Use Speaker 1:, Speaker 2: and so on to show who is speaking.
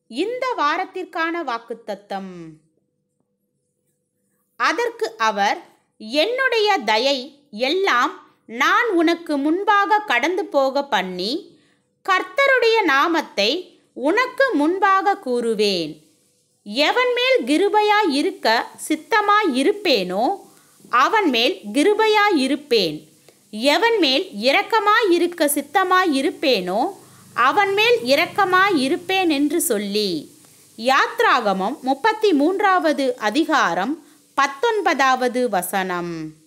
Speaker 1: இந்த வாரத்திற்கான வாக்குத்தத்தம் அதற்கு அவர் என்னுடைய தயை எல்லாம் நான் உனக்கு முன்பாக கடந்து போக பண்ணி கர்த்தருடைய நாமத்தை உனக்கு முன்பாக கூறுவேன் எவன் மேல் கிருபையாய் இருக்க சித்தமாய் இருப்பேனோ அவன் மேல் கிருபையாய் இருப்பேன் எவன் மேல் இரக்கமாய் இருக்க சித்தமாய் இருப்பேனோ அவன் மேல் இரக்கமாய் இருப்பேன் என்று சொல்லி யாத்ராகமம் முப்பத்தி மூன்றாவது அதிகாரம் பத்தொன்பதாவது வசனம்